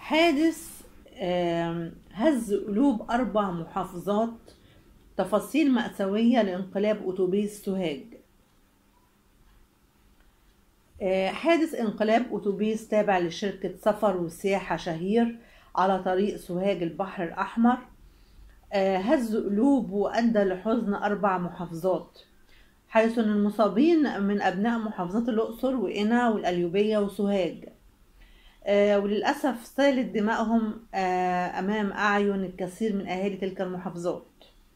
حادث آم، هز قلوب أربع محافظات تفاصيل مأساوية لانقلاب أتوبيس سوهاج آه، حادث انقلاب أتوبيس تابع لشركة سفر وسياحة شهير على طريق سوهاج البحر الأحمر آه، هز قلوب وأدى لحزن أربع محافظات حيث أن المصابين من أبناء محافظات الأقصر وقنا والقليوبية وسوهاج آه، وللأسف سالت دمائهم آه، أمام أعين الكثير من أهالي تلك المحافظات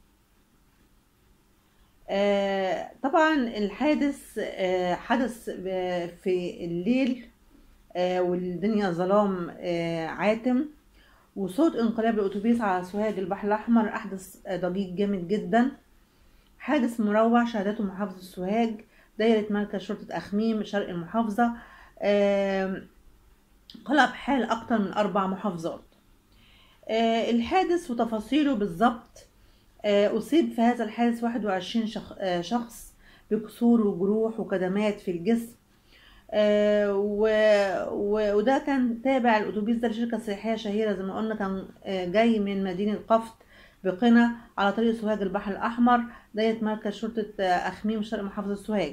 آه، طبعا الحادث آه، حدث ب- في الليل آه، والدنيا ظلام آه، عاتم وصوت انقلاب الأتوبيس على سوهاج البحر الأحمر أحدث آه، ضجيج جامد جدا حادث مروع شهدته محافظة سوهاج دايرة مركز شرطة أخميم شرق المحافظة آم، قلب حال أكتر من أربع محافظات آه، الحادث وتفاصيله بالظبط آه، أصيب في هذا الحادث 21 شخ- آه، شخص بكسور وجروح وكدمات في الجسم آه، و- و- وده كان تابع الأتوبيس ده لشركة سياحية شهيرة زي ما قلنا كان آه، جاي من مدينة قفط بقنا على طريق سوهاج البحر الأحمر دايرة مركز شرطة آه، أخميم شرق محافظة سوهاج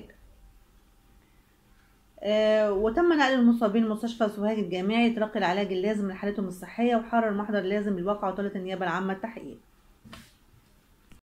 آه، وتم نقل المصابين لمستشفى سوهاج الجامعي تلقي العلاج اللازم لحالتهم الصحية وحرر المحضر اللازم للواقع وطالت النيابة العامة التحقيق